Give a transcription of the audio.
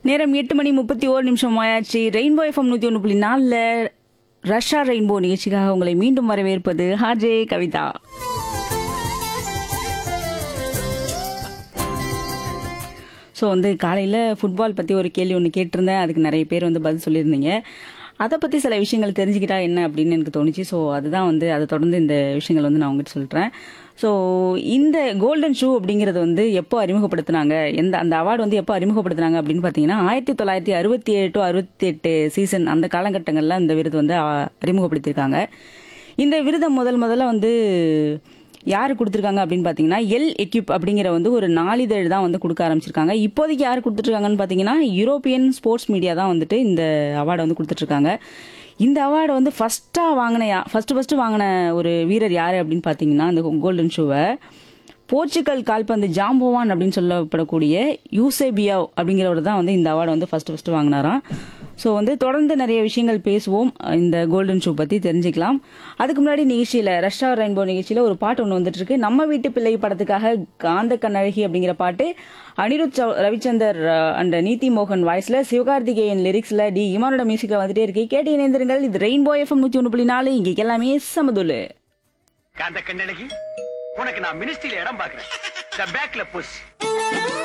நேரம் எட்டு மணி முப்பத்தி ஓரு நிமிஷம் ஆயாச்சு ரெயின்போ எஃப்எம் நூற்றி ஒன்று புள்ளி நாலில் ரஷ்யா ரெயின்போ நிகழ்ச்சிக்காக உங்களை மீண்டும் வரவேற்பது ஹாஜே கவிதா ஸோ வந்து காலையில் ஃபுட்பால் பற்றி ஒரு கேள்வி ஒன்று கேட்டிருந்தேன் அதுக்கு நிறைய பேர் வந்து பதில் சொல்லியிருந்தீங்க அதை பற்றி சில விஷயங்கள் தெரிஞ்சுக்கிட்டா என்ன அப்படின்னு எனக்கு தோணுச்சு ஸோ அதுதான் வந்து அதை தொடர்ந்து இந்த விஷயங்கள் வந்து நான் உங்ககிட்ட சொல்கிறேன் ஸோ இந்த கோல்டன் ஷூ அப்படிங்கிறது வந்து எப்போ அறிமுகப்படுத்தினாங்க எந்த அந்த அவார்டு வந்து எப்போ அறிமுகப்படுத்தினாங்க அப்படின்னு பார்த்தீங்கன்னா ஆயிரத்தி தொள்ளாயிரத்தி அறுபத்தி ஏழு டு அறுபத்தி எட்டு சீசன் அந்த காலகட்டங்களில் இந்த விருது வந்து அ, அறிமுகப்படுத்தியிருக்காங்க இந்த விருதை முதல் முதல்ல வந்து யார் கொடுத்துருக்காங்க அப்படின்னு பார்த்தீங்கன்னா எல் எக்யூப் அப்படிங்கிற வந்து ஒரு நாளிதழ் தான் வந்து கொடுக்க ஆரம்பிச்சிருக்காங்க இப்போதைக்கு யார் கொடுத்துட்ருக்காங்கன்னு பார்த்தீங்கன்னா யூரோப்பியன் ஸ்போர்ட்ஸ் மீடியா தான் வந்துட்டு இந்த அவார்டை வந்து கொடுத்துட்ருக்காங்க இந்த அவார்டை வந்து ஃபஸ்ட்டாக வாங்கின யா ஃபஸ்ட்டு ஃபஸ்ட்டு வாங்கின ஒரு வீரர் யார் அப்படின்னு பார்த்தீங்கன்னா இந்த கோல்டன் ஷூவை போர்ச்சுகல் கால்பந்து ஜாம்போவான் அப்படின்னு சொல்லப்படக்கூடிய யூசேபியா அப்படிங்கிறவர் தான் வந்து இந்த அவார்டை வந்து ஃபஸ்ட்டு ஃபஸ்ட்டு வாங்கினாராம் ஸோ வந்து தொடர்ந்து நிறைய விஷயங்கள் பேசுவோம் இந்த கோல்டன் ஷூ பற்றி தெரிஞ்சுக்கலாம் அதுக்கு முன்னாடி நிகழ்ச்சியில் ரஷ்யா ரெயின்போ நிகழ்ச்சியில் ஒரு பாட்டு ஒன்று வந்துட்டு இருக்கு நம்ம வீட்டு பிள்ளை படத்துக்காக காந்த கண்ணழகி அப்படிங்கிற பாட்டு அனிருத் சௌ- ரவிச்சந்தர் அண்ட் நீதி மோகன் வாய்ஸில் சிவகார்த்திகேயன் லிரிக்ஸில் டி இமானோட மியூசிக்கில் வந்துட்டே இருக்கு கேட்டு இணைந்திருங்கள் இது ரெயின்போ எஃப்எம் நூற்றி ஒன்று புள்ளி நாலு இங்கே எல்லாமே சமதுல்லு காந்த கண்ணழகி உனக்கு நான் மினிஸ்ட்ரியில இடம் பாக்குறேன் இந்த பேக்ல புஷ்